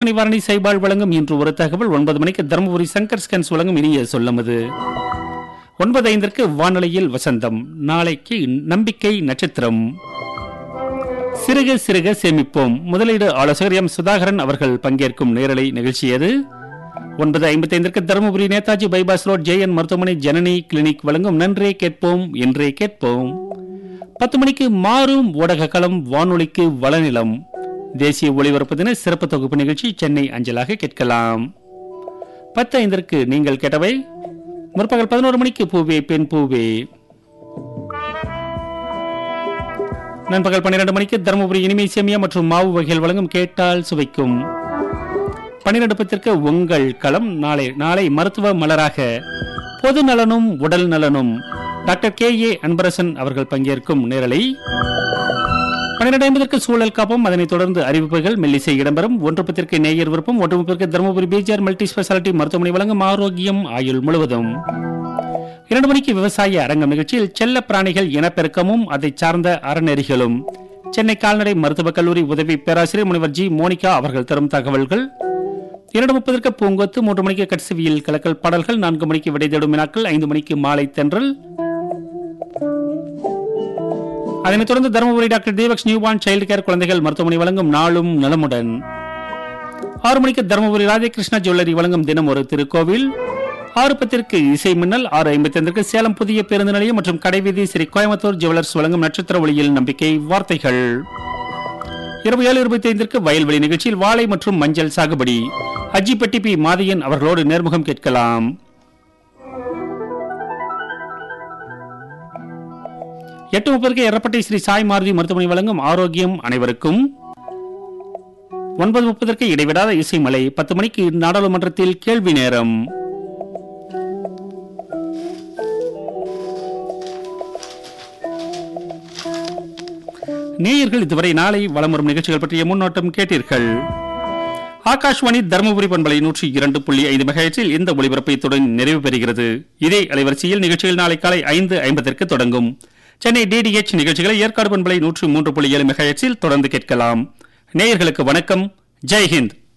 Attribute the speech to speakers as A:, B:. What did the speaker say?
A: நிவாரணி சைபால் வழங்கும் இன்று ஒரு தகவல் ஒன்பது மணிக்கு தருமபுரி சங்கர் ஸ்கன்ஸ் வழங்கும் இனிய சொல்லமது ஒன்பது ஐந்திற்கு வானொலியில் வசந்தம் நாளைக்கு நம்பிக்கை நட்சத்திரம் சிறுக சிறுக சேமிப்போம் முதலீடு ஆலோசகர் எம் சுதாகரன் அவர்கள் பங்கேற்கும் நேரலை நிகழ்ச்சி அது ஒன்பது ஐம்பத்தைந்திற்கு Dharmapuri Netaji bypass road JN மருத்துவமனை ஜனனி கிளினிக் வழங்கும் நன்றே கேட்போம் என்றே கேட்போம் பத்து மணிக்கு மாறும் ஊடக களம் வானொலிக்கு வளநிலம் தேசிய ஒளிபரப்பு தின சிறப்பு தொகுப்பு நிகழ்ச்சி சென்னை அஞ்சலாக கேட்கலாம் பத்து ஐந்திற்கு நீங்கள் கேட்டவை முற்பகல் பதினோரு மணிக்கு பூவே பெண் பூவே நண்பகல் பன்னிரண்டு மணிக்கு தருமபுரி இனிமை சேமியா மற்றும் மாவு வகைகள் வழங்கும் கேட்டால் சுவைக்கும் பன்னிரண்டு பத்திற்கு உங்கள் களம் நாளை நாளை மருத்துவ மலராக பொது நலனும் உடல் நலனும் டாக்டர் கே ஏ அன்பரசன் அவர்கள் பங்கேற்கும் நேரலை பன்னிரண்டு ஐம்பதற்கு சூழல் காப்போம் அதனைத் தொடர்ந்து அறிவிப்புகள் மெல்லிசை இடம்பெறும் ஒன்று பத்திற்கு நேயர் விருப்பம் ஒன்று முப்பதற்கு தருமபுரி பிஜிஆர் மல்டி ஸ்பெஷாலிட்டி மருத்துவமனை வழங்கும் ஆரோக்கியம் ஆயுள் முழுவதும் இரண்டு மணிக்கு விவசாய அரங்கம் நிகழ்ச்சியில் செல்ல பிராணிகள் இனப்பெருக்கமும் அதை சார்ந்த அறநெறிகளும் சென்னை கால்நடை மருத்துவக் கல்லூரி உதவி பேராசிரியர் முனைவர் ஜி மோனிகா அவர்கள் தரும் தகவல்கள் இரண்டு முப்பதற்கு பூங்கொத்து மூன்று மணிக்கு கட்சிவியல் கலக்கல் பாடல்கள் நான்கு மணிக்கு விடை தேடும் வினாக்கள் ஐந்து மணிக்கு மாலை தென்றல் அதனைத் தொடர்ந்து Dharmapuri doctor Deepak's newborn child care குழந்தைகள் மருத்துவமனை வழங்கும் நாளும் நலமுடன் ஆறு மணிக்கு தருமபுரி ராதாகிருஷ்ணா ஜுவல்லரி வழங்கும் தினம் ஒரு திருக்கோவில் ஆறு பத்திற்கு இசை மின்னல் ஆறு ஐம்பத்தி ஐந்திற்கு சேலம் புதிய பேருந்து நிலையம் மற்றும் கடைவீதி ஸ்ரீ கோயம்புத்தூர் ஜுவல்லர்ஸ் வழங்கும் நட்சத்திர ஒளியில் நம்பிக்கை வார்த்தைகள் இரவு ஏழு இருபத்தி ஐந்திற்கு வயல்வெளி நிகழ்ச்சியில் வாழை மற்றும் மஞ்சள் சாகுபடி அஜிப்பட்டி பி மாதியன் அவர்களோடு நேர்முகம் கேட்கலாம் எட்டு முப்பதுக்கு எரப்பட்டி ஸ்ரீ சாய் மாருதி மருத்துவமனை வழங்கும் ஆரோக்கியம் அனைவருக்கும் ஒன்பது முப்பதற்கு இடைவிடாத இசை மலை பத்து மணிக்கு நாடாளுமன்றத்தில் கேள்வி நேரம் நேயர்கள் இதுவரை நாளை வலம் வரும் நிகழ்ச்சிகள் பற்றிய முன்னோட்டம் கேட்டீர்கள் ஆகாஷ்வாணி தருமபுரி பண்பலை நூற்றி இரண்டு புள்ளி ஐந்து மெகாஹெச்சில் இந்த ஒளிபரப்பை தொடங்கி நிறைவு பெறுகிறது இதே அலைவரிசையில் நிகழ்ச்சிகள் நாளை காலை ஐந்து ஐம்பதற்கு தொடங்கும் சென்னை டிடிஎச் நிகழ்ச்சிகளை ஏற்காடு பண்பலை நூற்று மூன்று புள்ளி ஏழு மெகாஹெச்சில் தொடர்ந்து கேட்கலாம் நேயர்களுக்கு வணக்கம் ஜெய்ஹிந்த்